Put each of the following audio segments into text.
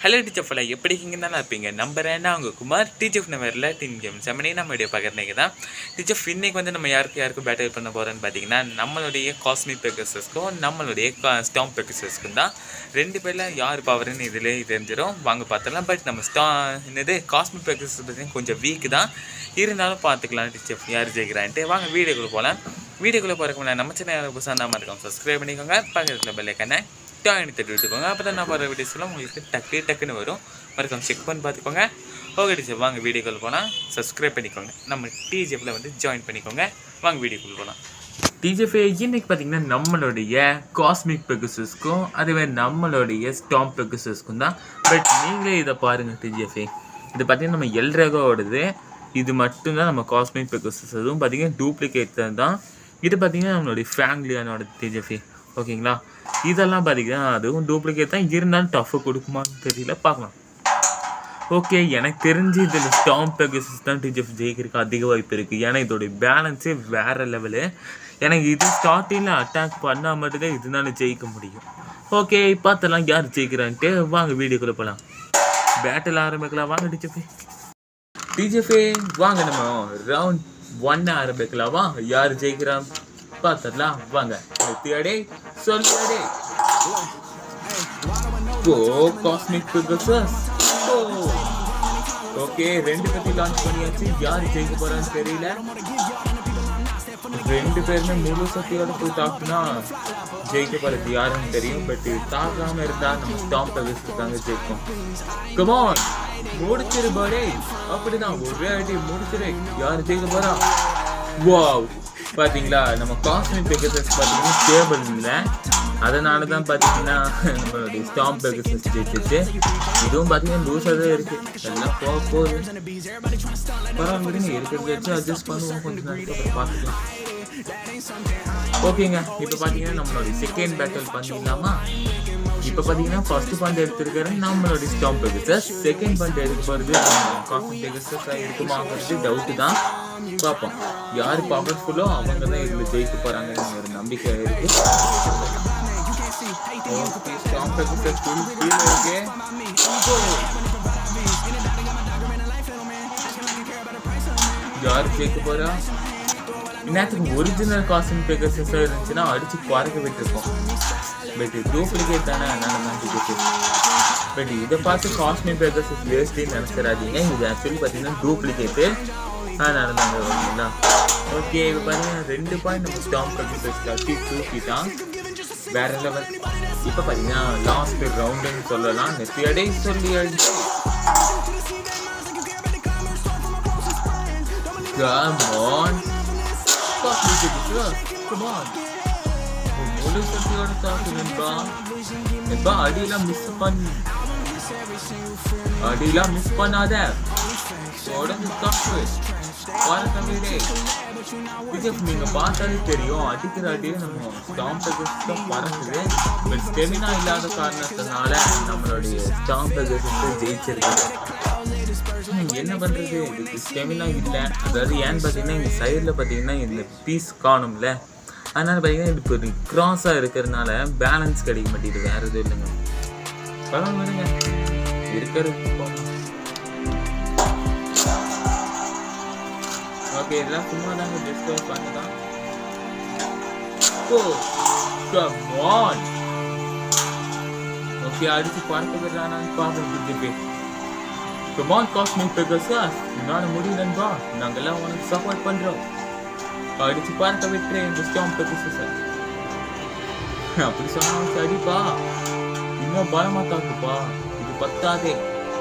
Hello teacher ஃபுல்லாக எப்படி இருக்கீங்கன்னு தான் இருப்பீங்க நம்புறேன்னா அவங்க குமார் டீச்சர் நம்பரில் டீம் கேம் செமனே நம்ம வீடியோ பார்க்குறதுக்கு தான் டீச்சர் இன்னைக்கு வந்து நம்ம யாருக்கு யாருக்கு பேட்டில் பண்ண போகிறோன்னு பார்த்தீங்கன்னா நம்மளுடைய காஸ்மிக் பெக்கசஸ்க்கும் நம்மளுடைய ஸ்டாம் பெக்கசஸ்க்கும் தான் ரெண்டு பேரில் யார் பவர்னு இதில் தெரிஞ்சிடும் வாங்க பார்த்துலாம் பட் நம்ம ஸ்டா என்னது காஸ்மிக் பெக்கசஸ் பார்த்தீங்கன்னா கொஞ்சம் வீக் தான் இருந்தாலும் பார்த்துக்கலாம் டீச்சர் யார் ஜெயிக்கிறான்ட்டு வாங்க வீடியோக்குள்ளே போகலாம் வீடியோக்குள்ளே போகிறதுக்கு முன்னாடி நம்ம சேனல் புதுசாக தான் இருக்கோம் சப்ஸ்கிரைப் பண்ணிக்கோங்க பக்கத்தில் பெல்லைக்கானே டாயின் தட்டி விட்டுக்கோங்க அப்போ தான் நான் போகிற வீடியோஸ்லாம் உங்களுக்கு டக்கு டக்குன்னு வரும் மறக்காம செக் பண்ணி பார்த்துக்கோங்க ஓகே டீச்சர் வாங்க வீடியோக்குள்ள போனால் சப்ஸ்கிரைப் பண்ணிக்கோங்க நம்ம டிஜிஎஃப்பில் வந்து ஜாயின் பண்ணிக்கோங்க வாங்க வீடியோக்குள்ள போகலாம் டிஜிஎஃப்ஏ இன்னைக்கு பார்த்தீங்கன்னா நம்மளுடைய காஸ்மிக் பெகுசஸ்க்கும் அதுவே நம்மளுடைய ஸ்டாம் பெகுசஸ்க்கும் தான் பட் நீங்களே இதை பாருங்கள் டிஜிஎஃப்ஏ இது பார்த்தீங்கன்னா நம்ம எல்ரகோடது இது மட்டும்தான் நம்ம காஸ்மிக் பெகுசஸ் அதுவும் பார்த்தீங்கன்னா டூப்ளிகேட் தான் இது பார்த்தீங்கன்னா நம்மளுடைய ஃபேமிலியானோட டிஜிஎஃப்ஏ ஓகேங்களா இதெல்லாம் பார்த்தீங்கன்னா அதுவும் டூப்ளிகேட் தான் இருந்தாலும் டஃப்பு கொடுக்குமான்னு தெரியல பார்க்கலாம் ஓகே எனக்கு தெரிஞ்சு இதில் ஸ்டாம் பெகசஸ் தான் டிஜிஎஃப் ஜெயிக்கிறதுக்கு அதிக வாய்ப்பு இருக்குது ஏன்னா இதோடைய பேலன்ஸே வேறு லெவலு எனக்கு இது ஸ்டார்டிங்கில் அட்டாக் பண்ணால் மட்டும்தான் இதனால ஜெயிக்க முடியும் ஓகே பார்த்தலாம் யார் ஜெயிக்கிறான்ட்டு வாங்க வீடியோக்குள்ளே போகலாம் பேட்டில் ஆரம்பிக்கலாம் வாங்க டிஜிஎஃபே டிஜிஎஃபே வாங்க நம்ம ரவுண்ட் ஒன் ஆரம்பிக்கலாமா யார் ஜெயிக்கிறான் பார்த்துடலாம் வாங்க நித்தியாடே சொல்லியாடே ஓ காஸ்மிக் பெகசஸ் ஓ ஓகே ரெண்டு பத்தி லான்ச் பண்ணியாச்சு யார் ஜெயிக்க போறான்னு தெரியல ரெண்டு பேருமே முழு சக்தியோட போய் தாக்குனா ஜெயிக்க போறது யாருன்னு தெரியும் பட் தாக்காம இருந்தா நம்ம ஸ்டாம் பெகஸ் தாங்க ஜெயிக்கும் கமான் முடிச்சிரு பாடே அப்படிதான் ஒரே அடி முடிச்சிரு யார் ஜெயிக்க போறா வாவ் பாத்தீங்களா நம்ம காஸ்மிக் பெகசஸ் பாத்தீங்கன்னா ஸ்டேபிள் இல்லை அதனால தான் பார்த்தீங்கன்னா நம்மளுடைய ஸ்டாம் பெகசஸ் ஜெயிச்சிச்சு இதுவும் பார்த்தீங்கன்னா லூஸாக தான் இருக்கு எல்லாம் போக போகுது பரவாயில்ல விடுங்க இருக்கிறத வச்சு அட்ஜஸ்ட் பண்ணுவோம் கொஞ்சம் நாளைக்கு அப்புறம் பார்த்துக்கலாம் ஓகேங்க இப்போ பார்த்தீங்கன்னா நம்மளுடைய செகண்ட் பேட்டில் பண்ணிடலாமா இப்போ பார்த்தீங்கன்னா ஃபர்ஸ்ட் பாயிண்ட் எடுத்திருக்காரு நம்மளுடைய ஸ்டாம் பெகசஸ் செகண்ட் பாயிண்ட் எடுக்க போகிறது காஸ்மிக் பெகசஸாக இருக்குமாங்கிறது டவுட்டு தான் பார்ப்போம் யார் பவர்ஃபுல்லோ அவங்க தான் இதில் ஜெயிக்க போகிறாங்கன்னு ஒரு நம்பிக்கை இருக்கு ஓகே ஸ்டாம் பெகசஸ் ஃபுல் கீழே இருக்கு யார் ஜெயிக்க போறா இன்னத்துக்கு ஒரிஜினல் காஸ்டியூம் பெகசஸாக இருந்துச்சுன்னா அடிச்சு பறக்க விட்டுருக்கோம் பட் டூப்ளிகேட் தானே அதனால தான் ஜெயிச்சு பட் இதை பார்த்து காஸ்டியூம் பெகசஸ் வேஸ்ட்னு நினச்சிடாதீங்க இது ஆக்சுவலி பார்த்தீங்கன்னா டூப்ளிகேட்டு அதனால தாங்க ஓகேங்களா ஓகே இப்போ பார்த்தீங்கன்னா ரெண்டு பாயிண்ட் நம்ம ஸ்டாம் பெகசஸ் தட்டி தூக்கி தான் வேற லெவல் இப்போ பார்த்தீங்கன்னா லாஸ்ட் ரவுண்டுன்னு சொல்லலாம் நெத்தியடே சொல்லி அடிச்சு Come on. Fuck me to the truck. Come on. முழு சக்தியோட தாக்கு நண்பா நண்பா அடியெல்லாம் மிஸ் பண்ணி அடியெல்லாம் மிஸ் பண்ணாத உடம்பு தாக்கு பாருங்க வீடே விஜய் நீங்க பார்த்தாலே தெரியும் அடிக்கிற அடியே நம்ம ஸ்டாம் பெகஸ் தான் பறக்குது பட் ஸ்டெமினா இல்லாத காரணத்தினால நம்மளுடைய ஸ்டாம் பெகஸ் ஜெயிச்சிருக்கு என்ன பண்றது இதுக்கு ஸ்டெமினா இல்லை அதாவது ஏன்னு பார்த்தீங்கன்னா இந்த சைடில் பார்த்தீங்கன்னா இந்த பீஸ் காணும்ல அதனால பார்த்தீங்கன்னா இது ஒரு கிராஸாக இருக்கிறதுனால பேலன்ஸ் கிடைக்க மாட்டேங்குது வேற எதுவும் இல்லைங்க பரவாயில்ல விடுங்க இருக்கிறது ஓகே இதெல்லாம் சும்மா தாங்க டிஸ்கஸ் பண்ணதான் ஓ கம் ஆன் ஓகே அடிச்சு பார்க்க விடுறானான்னு பார்க்க கமான் காஸ்மிக் பெகசாஸ் உன்னால முடியலன்பா நாங்கெல்லாம் உனக்கு சப்போர்ட் பண்றோம் அடிச்சு பார்க்க விட்டுறேன் இந்த ஸ்டாம் பெகசாஸ் அப்படி சொன்னா சரிப்பா இன்னும் பலமா தாக்குப்பா இது பத்தாதே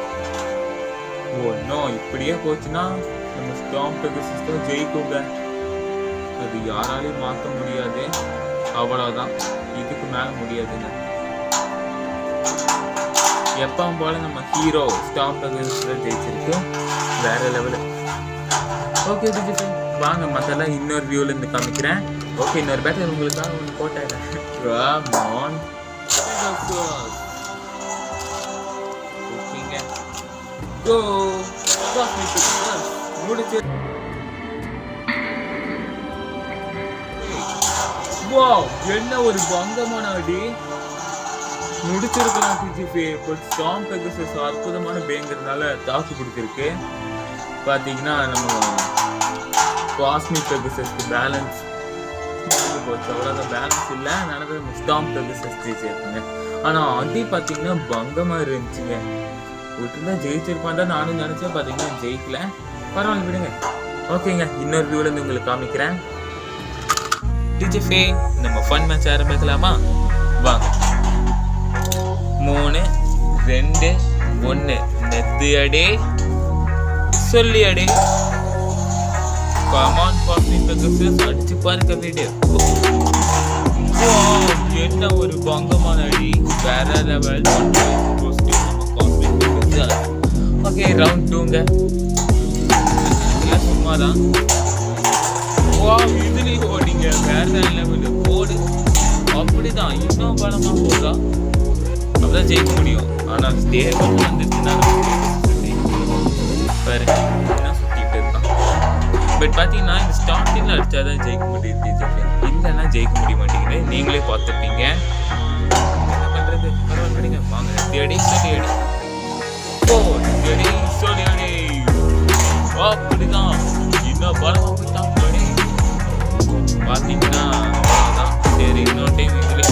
ஓ நோ இப்படியே போச்சுன்னா நம்ம ஸ்டாம் பெகசாஸ் தான் ஜெயிக்குங்க அது யாராலையும் மாற்ற முடியாது அவ்வளோதான் இதுக்கு மேல முடியாதுங்க எப்பவும் போல நம்ம ஹீரோ ஸ்டாப் ஜெயிச்சிருக்கு வேற லெவலு ஓகே டிஜிட்டல் வாங்க மற்றெல்லாம் இன்னொரு வியூல இருந்து காமிக்கிறேன் ஓகே இன்னொரு பேட்டர் உங்களுக்காக ஒன்று போட்டேன் ஆன் ஓகேங்க கோ முடிச்சு வாவ் என்ன ஒரு பங்கமான அடி முடிச்சிருக்கலாம் டிஜிபி பட் ஸ்டாம் பெகசஸ் அற்புதமான பேங்கிறதுனால தாக்கு கொடுத்துருக்கு பார்த்தீங்கன்னா நம்ம காஸ்மிக் பெகசஸ்க்கு பேலன்ஸ் போச்சு அவ்வளோதான் பேலன்ஸ் இல்லை அதனால தான் நம்ம ஸ்டாம் பெகசஸ் ஜெயிச்சிருக்குங்க ஆனால் அடி பார்த்தீங்கன்னா பங்கமாக இருந்துச்சுங்க விட்டுருந்தா ஜெயிச்சிருப்பான் தான் நானும் நினச்சேன் பார்த்தீங்கன்னா ஜெயிக்கல பரவாயில்ல விடுங்க ஓகேங்க இன்னொரு வியூவில் இருந்து உங்களுக்கு காமிக்கிறேன் டிஜிஃபே நம்ம ஃபன் மேட்ச் ஆரம்பிக்கலாமா வாங்க மூணு ரெண்டு ஒன்று நெத்து அடே சொல்லி அடே கமான் காஃபி பெகசஸ் அடிச்சு பாருங்க வீடியோ என்ன ஒரு பங்கமான அடி வேற லெவல் ஓகே ரவுண்ட் டூங்க சும்மா தான் வா இதுலயும் ஓடிங்க வேற லெவலு போடு அப்படிதான் இன்னும் பலமா போதா அப்பதான் ஜெயிக்க முடியும் ஆனா ஸ்டேபிள் வந்துச்சுன்னா பாரு என்ன சுத்திட்டு இருக்கான் பட் பாத்தீங்கன்னா இந்த ஸ்டார்டிங்ல அடிச்சாதான் ஜெயிக்க முடியுது டிஜிபி இல்லைன்னா ஜெயிக்க முடிய மாட்டேங்குது நீங்களே பார்த்துருப்பீங்க என்ன பண்றது பரவாயில்ல விடுங்க வாங்க ரெண்டு அடி சொல்லி அடி ஓ ரெண்டு அடி சொல்லி அடி அப்படிதான் இன்னும் பலமா போயிட்டான் அடி பாத்தீங்கன்னா அவ்வளவுதான் சரி இன்னொரு டைம் இதுல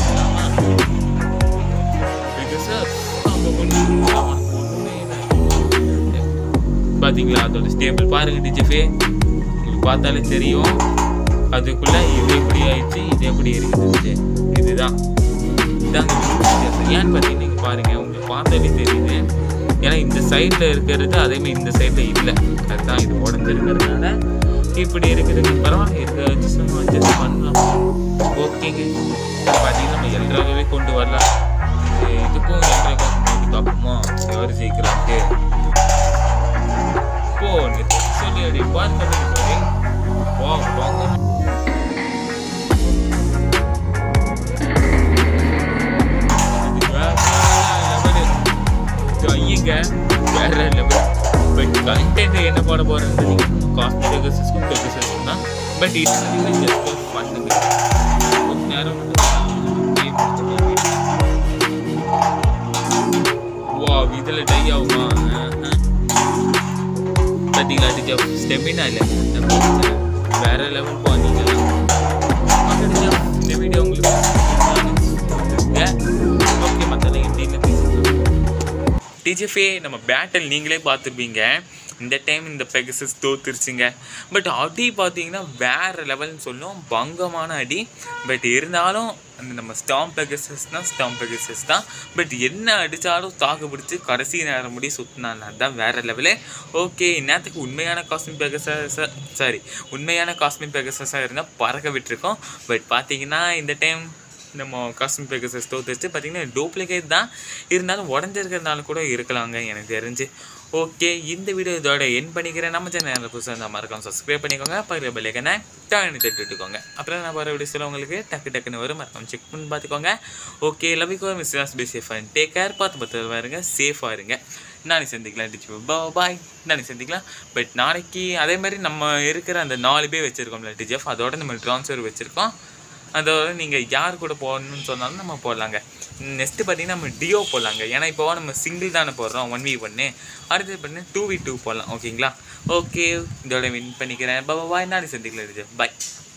பாத்தீங்களா அதோட ஸ்டேபிள் பாருங்க டிஜிஃபே உங்களுக்கு பார்த்தாலே தெரியும் அதுக்குள்ள இது எப்படி ஆயிடுச்சு இது எப்படி இருக்குது இதுதான் இதாங்க வித்தியாசம் ஏன்னு பார்த்தீங்கன்னா நீங்கள் பாருங்க உங்களுக்கு பார்த்தாலே தெரியுது ஏன்னா இந்த சைடில் இருக்கிறது அதேமாதிரி இந்த சைடில் இல்லை அதுதான் இது உடஞ்சிருக்கிறதுனால இப்படி இருக்குது பரவாயில்ல இருக்க வச்சு சும்மா அட்ஜஸ்ட் பண்ணலாம் ஓகேங்க பார்த்தீங்கன்னா நம்ம எல்ராகவே கொண்டு வரலாம் இது இதுக்கும் எல்ராக போட்டி பார்ப்போமா யார் ஜெயிக்கிறான்ட்டு போ சொல்லி அடி பார்த்து வா வாங்க ஐயங்க வேற லெவல் பட் கண்டென்ட் என்ன போட போறது காஸ்ட் பெகசஸ்க்கும் பெகசஸ்க்கும் தான் பட் இது ஜஸ்ட் பண்ணுங்க கொஞ்ச நேரம் வா இதுல டை ஆகுமா பார்த்தீங்களா டீச்சர் ஸ்டெமினா இல்லை வேற லெவல் போனீங்களா இந்த வீடியோ உங்களுக்கு ஓகே மற்ற எப்படின்னு டிஜிஃபே நம்ம பேட்டில் நீங்களே பார்த்துருப்பீங்க இந்த டைம் இந்த பெகசஸ் தோத்துருச்சுங்க பட் அடி பார்த்தீங்கன்னா வேறு லெவல்னு சொல்லும் பங்கமான அடி பட் இருந்தாலும் அந்த நம்ம ஸ்டாம் பெகசஸ் தான் ஸ்டாம் பெகசஸ் தான் பட் என்ன அடித்தாலும் தாக்கு பிடிச்சி கடைசி நேரம் முடி சுற்றினாங்க அதுதான் வேறு லெவலு ஓகே இந்நேரத்துக்கு உண்மையான காஸ்மிக் பெகசஸ் சாரி உண்மையான காஸ்மிக் பெகசஸாக இருந்தால் பறக்க விட்டுருக்கோம் பட் பார்த்தீங்கன்னா இந்த டைம் நம்ம காஸ்டியூம் பேக்கர்ஸஸ் தோத்துச்சு பார்த்தீங்கன்னா டூப்ளிகேட் தான் இருந்தாலும் உடஞ்சிருக்கிறதுனால கூட இருக்கலாங்க எனக்கு தெரிஞ்சு ஓகே இந்த வீடியோ இதோட என் பண்ணிக்கிறேன் நம்ம சேனல் புதுசாக இருந்தால் மறக்காம சப்ஸ்கிரைப் பண்ணிக்கோங்க பக்கத்தில் பெல்லைக்கனை டான்னு தட்டுட்டுக்கோங்க அப்புறம் நான் வர வீடியோஸில் உங்களுக்கு டக்கு டக்குன்னு வரும் மறக்காம செக் பண்ணி பார்த்துக்கோங்க okay love you miss was be safe and take care பார்த்து பார்த்து பாருங்க சேஃபாக இருங்க நாளைக்கு சந்திக்கலாம் டிச்சு பாய் நாளைக்கு சந்திக்கலாம் பட் நாளைக்கு அதே மாதிரி நம்ம இருக்கிற அந்த நாலு பேர் வச்சுருக்கோம்ல டிஜெஃப் அதோட நம்ம ட்ரான்ஸ்ஃபர் வச்சுருக்கோம் அதோட நீங்கள் யார் கூட போடணும்னு சொன்னாலும் நம்ம போடலாங்க நெக்ஸ்ட்டு பார்த்தீங்கன்னா நம்ம டியோ போடலாங்க ஏன்னா இப்போ நம்ம சிங்கிள் தானே போடுறோம் ஒன் வி ஒன்று அடுத்தது பார்த்தீங்கன்னா டூ வி டூ போடலாம் ஓகேங்களா ஓகே இதோட வின் பண்ணிக்கிறேன் பாய் நாளைக்கு சந்திக்கலாம் பாய்